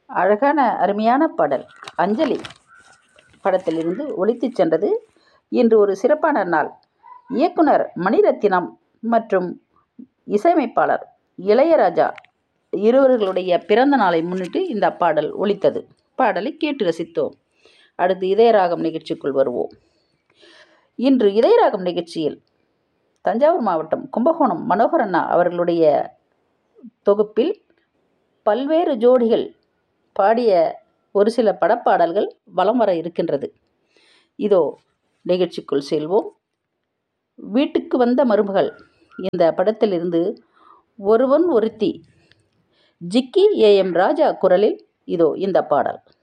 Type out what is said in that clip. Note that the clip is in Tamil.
அழகான அருமையான பாடல் அஞ்சலி படத்திலிருந்து ஒலித்துச் சென்றது இன்று ஒரு சிறப்பான நாள் இயக்குனர் மணிரத்தினம் மற்றும் இசையமைப்பாளர் இளையராஜா இருவர்களுடைய பிறந்த நாளை முன்னிட்டு இந்த பாடல் ஒலித்தது பாடலை கேட்டு ரசித்தோம் அடுத்து இதயராகம் நிகழ்ச்சிக்குள் வருவோம் இன்று இதயராகம் நிகழ்ச்சியில் தஞ்சாவூர் மாவட்டம் கும்பகோணம் மனோகரண்ணா அவர்களுடைய தொகுப்பில் பல்வேறு ஜோடிகள் பாடிய ஒரு சில படப்பாடல்கள் வலம் வர இருக்கின்றது இதோ நிகழ்ச்சிக்குள் செல்வோம் வீட்டுக்கு வந்த மருமகள் இந்த படத்திலிருந்து ஒருவன் ஒருத்தி ஜிக்கி ஏ எம் ராஜா குரலில் இதோ இந்த பாடல்